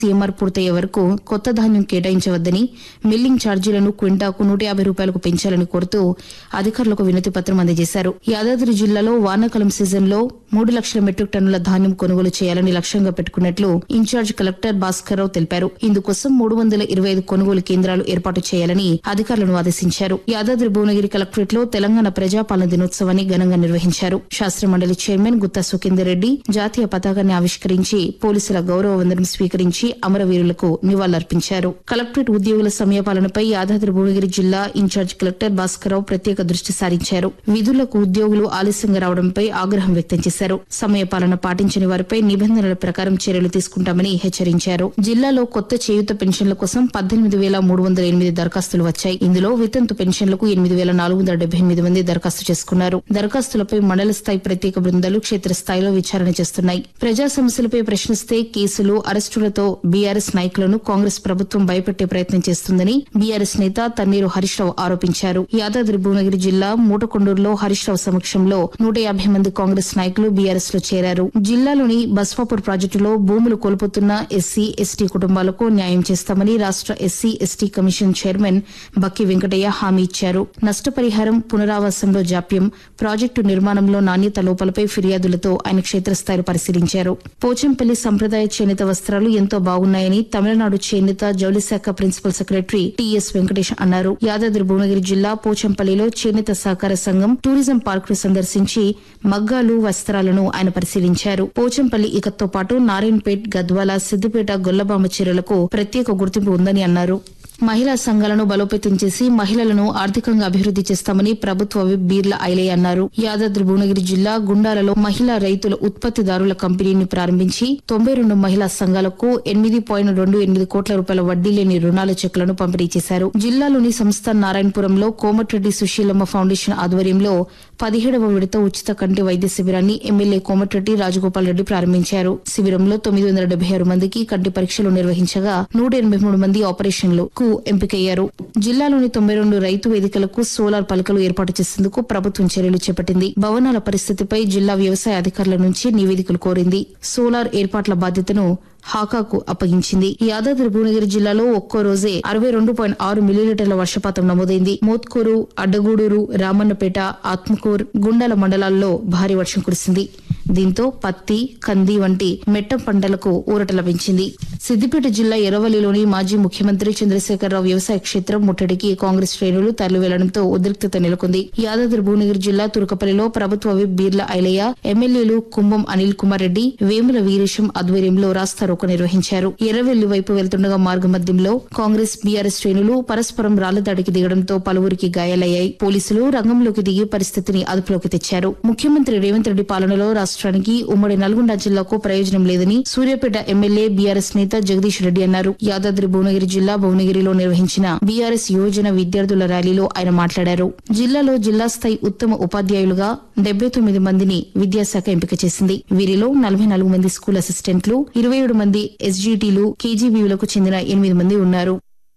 CMR పూర్తయ్యే వరకు కొత్త ధాన్యం కేటాయించవద్దని మిల్లింగ్ ఛార్జీలను క్వింటాకు నూట యాభై రూపాయలకు పెంచాలని కోరుతూ అధికారులకు వినతి పత్రం అందజేశారు యాదాద్రి జిల్లాలో వానాకాలం సీజన్లో మూడు లక్షల మెట్రిక్ టన్నుల ధాన్యం కొనుగోలు చేయాలని లక్ష్యంగా పెట్టుకున్నట్లు ఇన్ఛార్జ్ కలెక్టర్ భాస్కర్రావు తెలిపారు ఇందుకోసం మూడు వందల ఇరవై ఐదు కొనుగోలు కేంద్రాలు ఏర్పాటు చేయాలని అధికారులను ఆదేశించారు యాదాద్రి భువనగిరి కలెక్టరేట్ లో తెలంగాణ ప్రజాపాలన దినోత్సవాన్ని ఘనంగా నిర్వహించారు శాస్త్ర మండలి చైర్మన్ గుత్తా సుఖేందర్ రెడ్డి జాతీయ పతాకాన్ని ఆవిష్కరించి పోలీసుల గౌరవ వందనం స్వీకరించి అమరవీరులకు నివాళులర్పించారు కలెక్టరేట్ ఉద్యోగుల సమయపాలనపై యాదాద్రి భువనగిరి జిల్లా ఇన్ఛార్జ్ కలెక్టర్ భాస్కరరావు ప్రత్యేక దృష్టి సారించారు విధులకు ఉద్యోగులు ఆలస్యంగా రావడంపై ఆగ్రహం వ్యక్తం చేశారు సమయపాలన పాటించని వారిపై నిబంధనల ప్రకారం చర్యలు తీసుకుంటామని హెచ్చరించారు జిల్లాలో కొత్త చేయూత పెన్షన్ల కోసం పద్దెనిమిది వేల మూడు వందల ఎనిమిది దరఖాస్తులు వచ్చాయి ఇందులో వితంతు పెన్షన్లకు ఎనిమిది వేల నాలుగు వందల డెబ్బై ఎనిమిది మంది దరఖాస్తు చేసుకున్నారు దరఖాస్తులపై మండల స్థాయి ప్రత్యేక బృందాలు క్షేత్రస్థాయిలో విచారణ చేస్తున్నాయి ప్రజా సమస్యలపై ప్రశ్నిస్తే కేసులు అరెస్టులతో బీఆర్ఎస్ నాయకులను కాంగ్రెస్ ప్రభుత్వం భయపెట్టే ప్రయత్నం చేస్తుందని బీఆర్ఎస్ నేత తన్నీరు హరీష్ రావు ఆరోపించారు యాదాద్రి భువనగిరి జిల్లా మూటకొండూరులో హరీష్ రావు సమక్షంలో నూట యాభై మంది కాంగ్రెస్ నాయకులు బీఆర్ఎస్ లో చేరారు జిల్లాలోని బస్వాపూర్ ప్రాజెక్టులో భూములు కోల్పోతున్న ఎస్సీ ఎస్టీ కుటుంబాలకు న్యాయం చేస్తామని రాష్ట SC ST commission chairman Bakki Venkataiah హామీ ఇచ్చారు నష్టపరిహారం పునరావాసంలో జాప్యం ప్రాజెక్టు నిర్మాణంలో నాణ్యత లోపాలపై ఫిర్యాదులతో ఆయన క్షేత్రస్థాయిలో పరిశీలించారు పోచంపల్లి సంప్రదాయ చేనేత వస్త్రాలు ఎంతో బాగున్నాయని తమిళనాడు చేనేత జౌళి శాఖ ప్రిన్సిపల్ సెక్రటరీ టిఎస్ వెంకటేష్ అన్నారు యాదాద్రి భువనగిరి జిల్లా పోచంపల్లిలో చేనేత సహకార సంఘం టూరిజం పార్క్ ను సందర్శించి మగ్గాలు వస్త్రాలను ఆయన పరిశీలించారు పోచంపల్లి ఇకత్తో పాటు నారాయణపేట్ గద్వాల సిద్దిపేట గొల్లబామ చీరలకు ప్రత్యేక గుర్తింపు ఉందని అన్నారు మహిళా సంఘాలను బలోపేతం చేసి మహిళలను ఆర్థికంగా అభివృద్ది చేస్తామని ప్రభుత్వ విప్ బీర్ల ఐలయ్య అన్నారు యాదాద్రి భువనగిరి జిల్లా గుండాలలో మహిళా రైతుల ఉత్పత్తిదారుల కంపెనీని ప్రారంభించి తొంభై రెండు మహిళా సంఘాలకు ఎనిమిది పాయింట్ రెండు ఎనిమిది కోట్ల రూపాయల వడ్డీ లేని రుణాల చెక్కులను పంపిణీ చేశారు జిల్లాలోని సంస్థ నారాయణపురంలో కోమటిరెడ్డి సుశీలమ్మ ఫౌండేషన్ ఆధ్వర్యంలో పదిహేడవ విడత ఉచిత కంటి వైద్య శిబిరాన్ని ఎమ్మెల్యే కోమటిరెడ్డి రాజగోపాల్ రెడ్డి ప్రారంభించారు శిబిరంలో తొమ్మిది వందల డెబ్బై ఆరు మందికి కంటి పరీక్షలు నిర్వహించగా నూట ఎనభై మూడు మంది ఆపరేషన్లకు ఎంపికయ్యారు జిల్లాలోని తొంభై రెండు రైతు వేదికలకు సోలార్ పలకలు ఏర్పాటు చేసేందుకు ప్రభుత్వం చర్యలు చేపట్టింది భవనాల పరిస్థితిపై జిల్లా వ్యవసాయ అధికారుల నుంచి నివేదికలు కోరింది సోలార్ ఏర్పాట్ల బాధ్యతను హాకాకు అప్పగించింది యాదాద్రి భువనగిరి జిల్లాలో ఒక్కో రోజే అరవై రెండు పాయింట్ ఆరు మిల్లీలీటర్ల వర్షపాతం నమోదైంది మోత్కూరు అడ్డగూడూరు రామన్నపేట ఆత్మకూర్ గుండాల మండలాల్లో భారీ వర్షం కురిసింది దీంతో పత్తి కంది వంటి మెట్ట పంటలకు ఊరట లభించింది సిద్దిపేట జిల్లా ఎర్రవల్లిలోని మాజీ ముఖ్యమంత్రి చంద్రశేఖరరావు వ్యవసాయ క్షేత్రం ముట్టడికి కాంగ్రెస్ శ్రేణులు తరలివెళ్లడంతో ఉద్రిక్తత నెలకొంది యాదాద్రి భువనగిరి జిల్లా తురకపల్లిలో ప్రభుత్వ విప్ బీర్ల ఐలయ్య ఎమ్మెల్యేలు కుంభం అనిల్ కుమార్ రెడ్డి వేముల వీరేశం ఆధ్వర్యంలో రాస్తారోకో నిర్వహించారు ఎర్రవెల్లి వైపు వెళ్తుండగా మార్గమధ్యంలో కాంగ్రెస్ బీఆర్ఎస్ శ్రేణులు పరస్పరం రాళ్లదాడికి దిగడంతో పలువురికి గాయాలయ్యాయి పోలీసులు రంగంలోకి దిగి పరిస్థితిని అదుపులోకి తెచ్చారు ముఖ్యమంత్రి రేవంత్ రెడ్డి పాలనలో రాష్ట్రానికి ఉమ్మడి నల్గొండ జిల్లాకు ప్రయోజనం లేదని సూర్యాపేట ఎమ్మెల్యే బీఆర్ఎస్ నేత జగదీష్ రెడ్డి అన్నారు యాదాద్రి భువనగిరి జిల్లా భువనగిరిలో నిర్వహించిన బీఆర్ఎస్ యువజన విద్యార్థుల ర్యాలీలో ఆయన మాట్లాడారు జిల్లాలో జిల్లా స్థాయి ఉత్తమ ఉపాధ్యాయులుగా డెబ్బై తొమ్మిది మందిని విద్యాశాఖ ఎంపిక చేసింది వీరిలో నలభై నాలుగు మంది స్కూల్ అసిస్టెంట్లు ఇరవై ఏడు మంది ఎస్జీటీలు కేజీబీలకు చెందిన ఎనిమిది మంది ఉన్నారు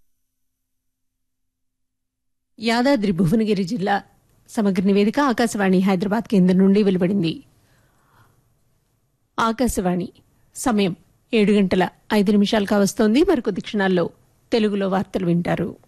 యాదాద్రి భువనగిరి జిల్లా సమగ్ర నివేదిక ఆకాశవాణి హైదరాబాద్ కేంద్రం నుండి వెలువడింది ఆకాశవాణి సమయం ఏడు గంటల ఐదు నిమిషాలు కావస్తోంది మరికొద్ది క్షణాల్లో తెలుగులో వార్తలు వింటారు